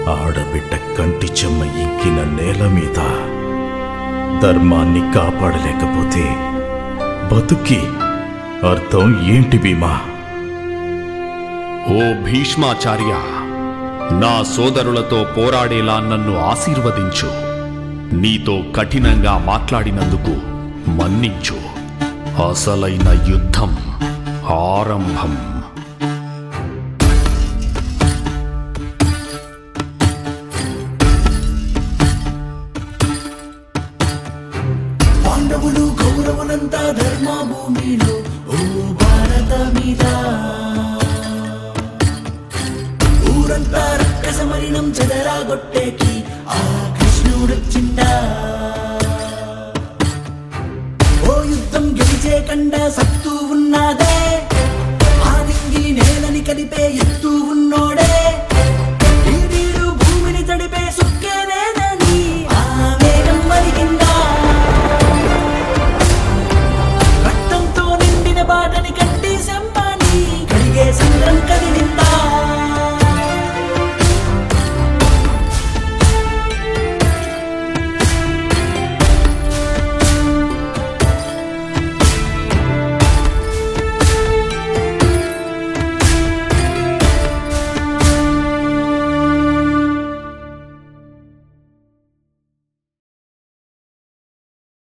ఆడబిడ్డ కంటి చెమ్మ ఇంకిన నేల మీద ధర్మాన్ని కాపాడలేకపోతే బతుకి అర్థం ఏంటి భీమా ఓ భీష్మాచార్య నా సోదరులతో పోరాడేలా నన్ను ఆశీర్వదించు నీతో కఠినంగా మాట్లాడినందుకు మన్నించు అసలైన యుద్ధం ఆరంభం పాండవులు కౌరవులంతా ధర్మ భూమిలో ఓ భారత మీద ఊరంతా రక్కసమరినం చెదరాగొట్టేకి ఆ కృష్ణుడొచ్చిండా ఓ యుద్ధం గెలిచే కండ సత్తు ఉన్నదా